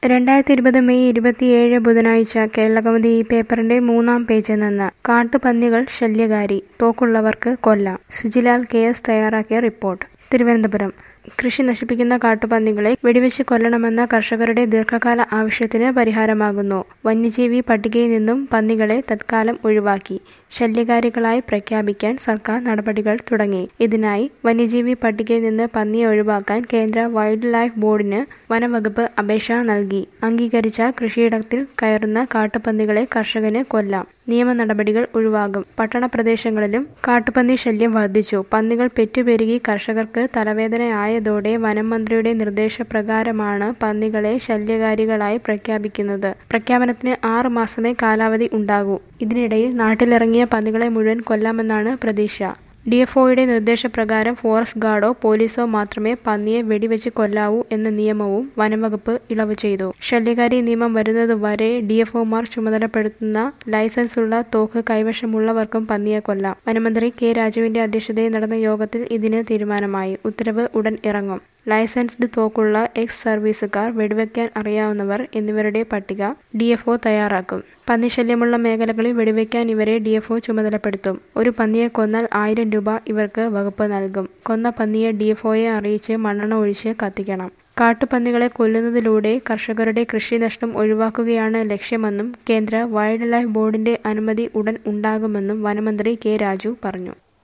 രണ്ടായിരത്തി ഇരുപത് മെയ് ഇരുപത്തിയേഴ് ബുധനാഴ്ച കേരളകൗമുദി ഈ പേപ്പറിന്റെ മൂന്നാം പേജിൽ നിന്ന് കാട്ടുപന്നികൾ ശല്യകാരി തോക്കുള്ളവർക്ക് കൊല്ലാം സുജിലാൽ കെ എസ് തയ്യാറാക്കിയ റിപ്പോർട്ട് തിരുവനന്തപുരം കൃഷി നശിപ്പിക്കുന്ന കാട്ടുപന്നികളെ വെടിവെച്ച് കൊല്ലണമെന്ന കർഷകരുടെ ദീർഘകാല ആവശ്യത്തിന് പരിഹാരമാകുന്നു വന്യജീവി പട്ടികയിൽ നിന്നും പന്നികളെ തത്കാലം ഒഴിവാക്കി ശല്യകാരികളായി പ്രഖ്യാപിക്കാൻ സർക്കാർ നടപടികൾ തുടങ്ങി ഇതിനായി വന്യജീവി പട്ടികയിൽ നിന്ന് പന്നിയെ ഒഴിവാക്കാൻ കേന്ദ്ര വൈൽഡ് ലൈഫ് ബോർഡിന് വനംവകുപ്പ് അപേക്ഷ നൽകി അംഗീകരിച്ചാൽ കൃഷിയിടത്തിൽ കയറുന്ന കാട്ടുപന്നികളെ കർഷകന് കൊല്ലാം നിയമ നടപടികൾ ഒഴിവാകും പട്ടണ പ്രദേശങ്ങളിലും കാട്ടുപന്നി ശല്യം വർദ്ധിച്ചു പന്നികൾ പെറ്റുപെരുകി കർഷകർക്ക് തലവേദനയായതോടെ വനം മന്ത്രിയുടെ നിർദ്ദേശപ്രകാരമാണ് പന്നികളെ ശല്യകാരികളായി പ്രഖ്യാപിക്കുന്നത് പ്രഖ്യാപനത്തിന് ആറ് മാസമേ കാലാവധി ഉണ്ടാകൂ ഇതിനിടയിൽ നാട്ടിലിറങ്ങിയ പന്നികളെ മുഴുവൻ കൊല്ലാമെന്നാണ് പ്രതീക്ഷ ഡി എഫ് ഒയുടെ നിർദ്ദേശപ്രകാരം ഫോറസ്റ്റ് ഗാർഡോ പോലീസോ മാത്രമേ പന്നിയെ വെടിവെച്ച് കൊല്ലാവൂ എന്ന നിയമവും വനംവകുപ്പ് ഇളവ് ചെയ്തു ശല്യകാരി നിയമം വരുന്നതുവരെ ഡി എഫ് ഒമാർ ചുമതലപ്പെടുത്തുന്ന ലൈസൻസുള്ള തോക്ക് കൈവശമുള്ളവർക്കും പന്നിയെ കൊല്ലാം വനമന്ത്രി കെ രാജുവിന്റെ അധ്യക്ഷതയിൽ നടന്ന യോഗത്തിൽ ഇതിന് തീരുമാനമായി ഉത്തരവ് ഉടൻ ഇറങ്ങും ലൈസൻസ്ഡ് തോക്കുള്ള എക്സ് സർവീസുകാർ വെടിവെക്കാൻ അറിയാവുന്നവർ എന്നിവരുടെ പട്ടിക ഡി എഫ് ഒ തയ്യാറാക്കും പന്നിശല്യമുള്ള മേഖലകളിൽ വെടിവെക്കാൻ ഇവരെ ഡി എഫ് ഒ ചുമതലപ്പെടുത്തും ഒരു പന്നിയെ കൊന്നാൽ ആയിരം രൂപ ഇവർക്ക് വകുപ്പ് നൽകും കൊന്ന പന്നിയെ ഡി എഫ് ഒയെ അറിയിച്ച് മണ്ണെണ്ണ ഒഴിച്ച് കത്തിക്കണം കാട്ടുപന്നികളെ കൊല്ലുന്നതിലൂടെ കർഷകരുടെ കൃഷിനഷ്ടം ഒഴിവാക്കുകയാണ് ലക്ഷ്യമെന്നും കേന്ദ്ര വൈൽഡ് ലൈഫ് ബോർഡിന്റെ അനുമതി ഉടൻ ഉണ്ടാകുമെന്നും വനമന്ത്രി കെ രാജു പറഞ്ഞു